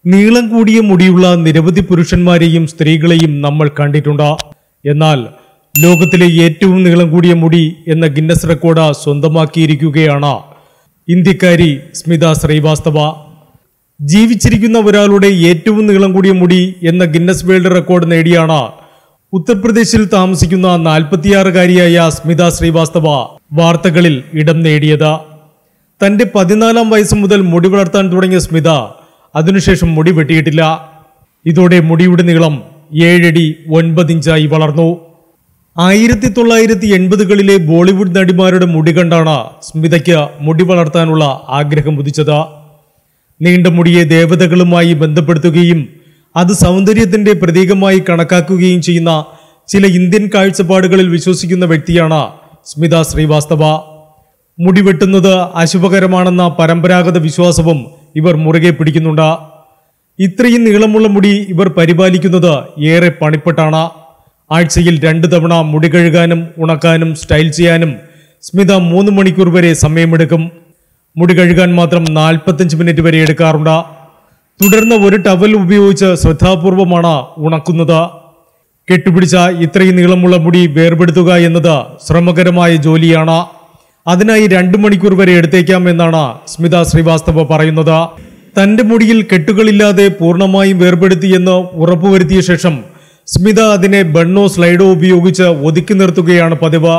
നീളം കൂടിയ മുടിയുള്ള നിരവധി പുരുഷന്മാരെയും സ്ത്രീകളെയും നമ്മൾ കണ്ടിട്ടുണ്ട് എന്നാൽ ലോകത്തിലെ ഏറ്റവും നീളം കൂടിയ മുടി എന്ന ഗിന്നസ് റെക്കോർഡ് സ്വന്തമാക്കിയിരിക്കുകയാണ് ഇന്ത്യക്കാരി സ്മിത ശ്രീവാസ്തവ ജീവിച്ചിരിക്കുന്ന ഒരാളുടെ ഏറ്റവും നീളം കൂടിയ മുടി എന്ന ഗിന്നസ് വേൾഡ് റെക്കോർഡ് നേടിയാണ് ഉത്തർപ്രദേശിൽ താമസിക്കുന്ന നാൽപ്പത്തിയാറുകാരിയായ സ്മിത ശ്രീവാസ്തവ വാർത്തകളിൽ ഇടം നേടിയത് തന്റെ പതിനാലാം വയസ്സ് മുതൽ മുടി വളർത്താൻ തുടങ്ങിയ സ്മിത അതിനുശേഷം മുടി വെട്ടിയിട്ടില്ല ഇതോടെ മുടിയുടെ നീളം ഏഴടി ഒൻപത് ഇഞ്ചായി വളർന്നു ആയിരത്തി തൊള്ളായിരത്തി എൺപതുകളിലെ ബോളിവുഡ് നടിമാരുടെ മുടി കണ്ടാണ് സ്മിതയ്ക്ക് മുടി വളർത്താനുള്ള ആഗ്രഹം ഉദിച്ചത് നീണ്ട മുടിയെ ദേവതകളുമായി ബന്ധപ്പെടുത്തുകയും അത് സൗന്ദര്യത്തിന്റെ പ്രതീകമായി കണക്കാക്കുകയും ചെയ്യുന്ന ചില ഇന്ത്യൻ കാഴ്ചപ്പാടുകളിൽ വിശ്വസിക്കുന്ന വ്യക്തിയാണ് സ്മിത ശ്രീവാസ്തവ മുടി വെട്ടുന്നത് അശുഭകരമാണെന്ന പരമ്പരാഗത വിശ്വാസവും ഇവർ മുറുകെ പിടിക്കുന്നുണ്ട് ഇത്രയും നീളമുള്ള മുടി ഇവർ പരിപാലിക്കുന്നത് ഏറെ പണിപ്പെട്ടാണ് ആഴ്ചയിൽ രണ്ടു തവണ മുടി കഴുകാനും ഉണക്കാനും സ്റ്റൈൽ ചെയ്യാനും സ്മിത മൂന്ന് മണിക്കൂർ വരെ സമയമെടുക്കും മുടി കഴുകാൻ മാത്രം നാൽപ്പത്തഞ്ച് മിനിറ്റ് വരെ എടുക്കാറുണ്ട് തുടർന്ന് ഒരു ടവൽ ഉപയോഗിച്ച് ശ്രദ്ധാപൂർവമാണ് ഉണക്കുന്നത് കെട്ടുപിടിച്ച ഇത്രയും നീളമുള്ള മുടി വേർപെടുത്തുക എന്നത് ശ്രമകരമായ ജോലിയാണ് അതിനായി രണ്ടു മണിക്കൂർ വരെ എടുത്തേക്കാം എന്നാണ് സ്മിത ശ്രീവാസ്തവ പറയുന്നത് തന്റെ മുടിയിൽ കെട്ടുകളില്ലാതെ പൂർണ്ണമായും വേർപെടുത്തിയെന്ന് ഉറപ്പുവരുത്തിയ ശേഷം സ്മിത അതിനെ ബണ്ണോ സ്ലൈഡോ ഉപയോഗിച്ച് ഒതുക്കി നിർത്തുകയാണ് പതിവ്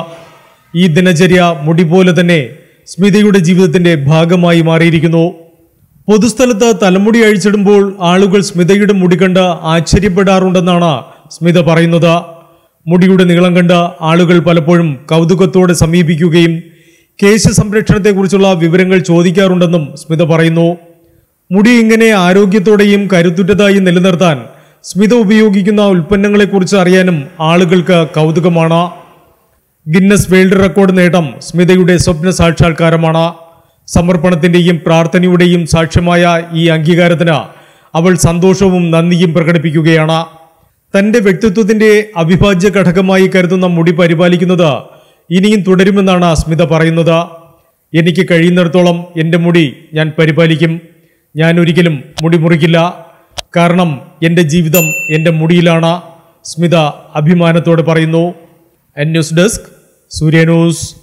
ഈ ദിനചര്യ മുടി പോലെ തന്നെ സ്മിതയുടെ ജീവിതത്തിന്റെ ഭാഗമായി മാറിയിരിക്കുന്നു പൊതുസ്ഥലത്ത് തലമുടി അഴിച്ചിടുമ്പോൾ ആളുകൾ സ്മിതയുടെ മുടി കണ്ട് ആശ്ചര്യപ്പെടാറുണ്ടെന്നാണ് സ്മിത പറയുന്നത് മുടിയുടെ നീളം കണ്ട് ആളുകൾ പലപ്പോഴും കൗതുകത്തോടെ സമീപിക്കുകയും കേശ സംരക്ഷണത്തെക്കുറിച്ചുള്ള വിവരങ്ങൾ ചോദിക്കാറുണ്ടെന്നും സ്മിത പറയുന്നു മുടി ഇങ്ങനെ ആരോഗ്യത്തോടെയും കരുത്തുറ്റതായും നിലനിർത്താൻ സ്മിത ഉപയോഗിക്കുന്ന ഉൽപ്പന്നങ്ങളെക്കുറിച്ച് അറിയാനും ആളുകൾക്ക് കൗതുകമാണ് ഗിന്നസ് വേൾഡ് റെക്കോർഡ് നേട്ടം സ്മിതയുടെ സ്വപ്ന സാക്ഷാത്കാരമാണ് സമർപ്പണത്തിന്റെയും പ്രാർത്ഥനയുടെയും സാക്ഷ്യമായ ഈ അംഗീകാരത്തിന് അവൾ സന്തോഷവും നന്ദിയും പ്രകടിപ്പിക്കുകയാണ് തന്റെ വ്യക്തിത്വത്തിന്റെ അവിഭാജ്യ ഘടകമായി കരുതുന്ന മുടി പരിപാലിക്കുന്നത് ഇനിയും തുടരുമെന്നാണ് സ്മിത പറയുന്നത് എനിക്ക് കഴിയുന്നിടത്തോളം എൻ്റെ മുടി ഞാൻ പരിപാലിക്കും ഞാൻ ഒരിക്കലും മുടി മുറിക്കില്ല കാരണം എൻ്റെ ജീവിതം എൻ്റെ മുടിയിലാണ് സ്മിത അഭിമാനത്തോടെ പറയുന്നു N news desk Surya news